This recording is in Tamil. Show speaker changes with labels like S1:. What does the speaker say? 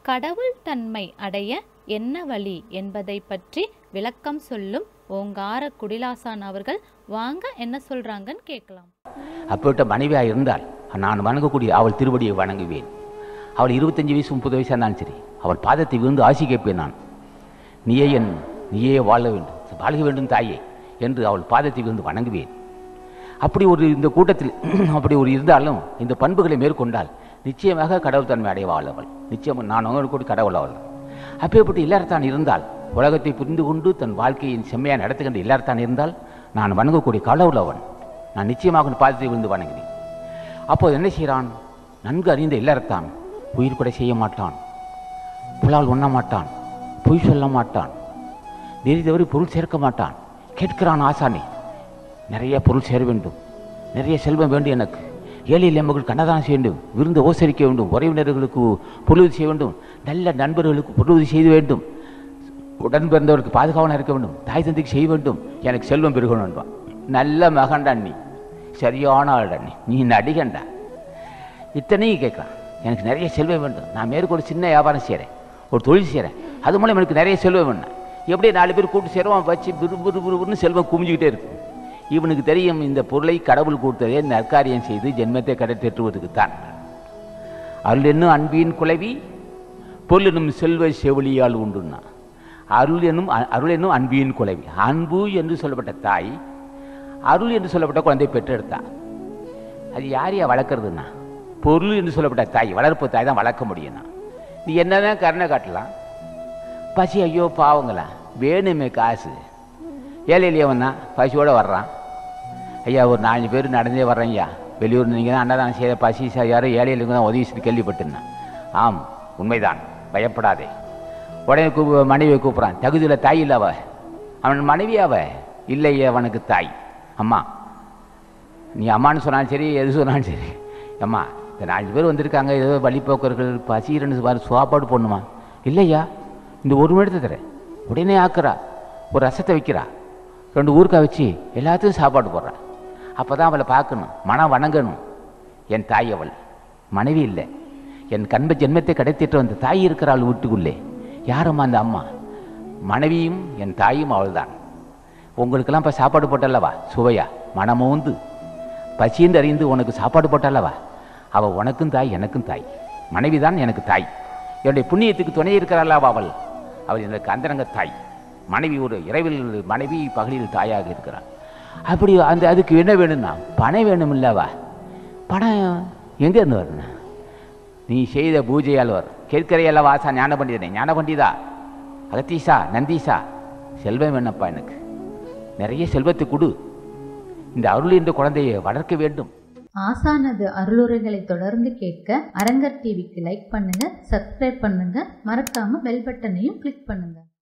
S1: கடவுள் தன்மை அடைய என்ன வழி என்பதை பற்றி விளக்கம் சொல்லும் ஓங்கார குடிலாசான் அவர்கள் வாங்க என்ன சொல்றாங்கன்னு கேட்கலாம்
S2: அப்பேட்ட மனைவியாக இருந்தால் நான் வணங்கக்கூடிய அவள் திருவடியை வணங்குவேன் அவள் இருபத்தஞ்சு வயசு முப்பது வயசாக இருந்தாலும் சரி அவள் பாதத்தை விழுந்து ஆசி கேட்பேன் நான் நீயே என் நீயே வாழ வேண்டும் வாழ்க வேண்டும் தாயே என்று அவள் பாதத்தை விழுந்து வணங்குவேன் அப்படி ஒரு இந்த கூட்டத்தில் அப்படி ஒரு இருந்தாலும் இந்த பண்புகளை மேற்கொண்டால் நிச்சயமாக கடவுள் தன்மை அடைவாள் அவள் நிச்சயம் நான் அவர்கள் கூட கடவுள் அவள் அப்பேற்பட்டு இல்லறத்தான் இருந்தால் உலகத்தை புரிந்து கொண்டு தன் வாழ்க்கையின் செம்மையாக நடத்துகின்ற இல்லறத்தான் இருந்தால் நான் வணங்கக்கூடிய கடவுள் அவன் நான் நிச்சயமாக உன் பாதத்தை விழுந்து வணங்கினேன் அப்போது என்ன செய்கிறான் நன்கு அறிந்த இல்லறத்தான் உயிர் கூட செய்ய மாட்டான் புலால் உண்ண மாட்டான் பொய் சொல்ல மாட்டான் நெறி தவறி பொருள் சேர்க்க மாட்டான் கேட்கிறான் ஆசானே நிறைய பொருள் சேர வேண்டும் நிறைய செல்வம் வேண்டும் எனக்கு ஏழை எம்மகள் கண்ணதானம் செய்ய வேண்டும் விருந்து ஓசரிக்க வேண்டும் உறவினர்களுக்கு பொருளுதவி செய்ய வேண்டும் நல்ல நண்பர்களுக்கு பொருளுதவி செய்ய வேண்டும் உடன் பிறந்தவருக்கு பாதுகாவலாக இருக்க வேண்டும் தாய் தந்தைக்கு செய்ய வேண்டும் எனக்கு செல்வம் பெருகணும் என்பான் நல்ல மகன்டா நீ சரியான ஆள்டா நீ நீ நடிகண்டா இத்தனையும் கேட்குறான் எனக்கு நிறைய செல்வம் வேண்டும் நான் மேற்கொண்டு சின்ன வியாபாரம் செய்கிறேன் ஒரு தொழில் செய்கிறேன் அது மூலம் எனக்கு நிறைய செல்வம் வேணும் எப்படி நாலு பேர் கூட்டு சேருவான் வச்சு விறு விறு விறுவிறுன்னு செல்வம் குமிஞ்சிக்கிட்டே இருக்கு இவனுக்கு தெரியும் இந்த பொருளை கடவுள் கொடுத்ததே நற்காரியம் செய்து ஜென்மத்தை கடத்தேற்றுவதற்கு தான் அருள் என்னும் அன்பின் குலைவி பொருள் என்னும் செல்வ செவிலியால் உண்டுன்னா அருள் என்னும் அ- அருள் என்னும் அன்பின் குலைவி அன்பு என்று சொல்லப்பட்ட தாய் அருள் என்று சொல்லப்பட்ட குழந்தை பெற்றெடுத்தா அது யாரையா வளர்க்குறதுன்னா பொருள் என்று சொல்லப்பட்ட தாய் வளர்ப்பு தாய் தான் வளர்க்க முடியும்னா நீ என்னதான் கருணை காட்டலாம் பசி ஐயோ பாவங்களா வேணுமே காசு ஏழை எளியவன் தான் பசியோடு வர்றான் ஐயா ஒரு நாலஞ்சு பேர் நடந்தே வர்றேன் ஐயா வெளியூர் நீங்கள் தான் அன்னதானம் செய்த பசி ச- யாரோ ஏழை எளியவங்க தான் உதவி செய்து கேள்விப்பட்டிருந்தேன் ஆம் உண்மைதான் பயப்படாதே உடனே கூப்பு மனைவியை கூப்பிட்றான் தகுதியில் தாய் இல்லை அவ அவன் மனைவி அவ இல்லை அவனுக்கு தாய் அம்மா நீ அம்மான்னு சொன்னாலும் சரி எது சொன்னாலும் சரி அம்மா இந்த நாலு பேர் வந்திருக்காங்க ஏதோ வழிபோக்கர்கள் பசிரன்னு பாரு சாப்பாடு போடணுமா இல்லையா இந்த ஒரு மணி நேரத்தை தரேன் உடனே ஆக்குறா ஒரு ரசத்தை வைக்கிறா ரெண்டு ஊறுக்காய் வச்சு எல்லாத்துக்கும் சாப்பாடு போடுறா அப்போ தான் அவளை பார்க்கணும் மனம் வணங்கணும் என் தாய் அவள் மனைவி இல்லை என் கண்ப ஜென்மத்தை கிடைத்திட்டு வந்த தாய் இருக்கிறாள் வீட்டுக்குள்ளே யாரம்மா அந்த அம்மா மனைவியும் என் தாயும் அவள்தான் உங்களுக்கெல்லாம் இப்போ சாப்பாடு போட்டல்லவா சுவையா மனமோந்து பசிந்து அறிந்து உனக்கு சாப்பாடு போட்டல்லவா அவள் உனக்கும் தாய் எனக்கும் தாய் மனைவி தான் எனக்கு தாய் என்னுடைய புண்ணியத்துக்கு துணை இருக்கிறாளவா அவள் அவள் எனக்கு அந்தரங்க தாய் மனைவி ஒரு இரவில் மனைவி பகலில் தாயாக இருக்கிறாள் அப்படி அந்த அதுக்கு என்ன வேணும்னா பணம் வேணும் இல்லவா பணம் எங்கேருந்து வரணும் நீ செய்த பூஜையால் வரும் கேட்கிறையல்ல வாசா ஞான பண்டிதனே ஞான பண்டிதா அகத்தீசா நந்தீசா செல்வம் வேணப்பா எனக்கு நிறைய செல்வத்தை கொடு இந்த அருள் என்ற குழந்தையை வளர்க்க வேண்டும்
S3: ஆசானது அருளுரைகளை தொடர்ந்து கேட்க அரங்கர் டிவிக்கு லைக் பண்ணுங்க சப்ஸ்கிரைப் பண்ணுங்க மறக்காம பெல் பட்டனையும் கிளிக் பண்ணுங்க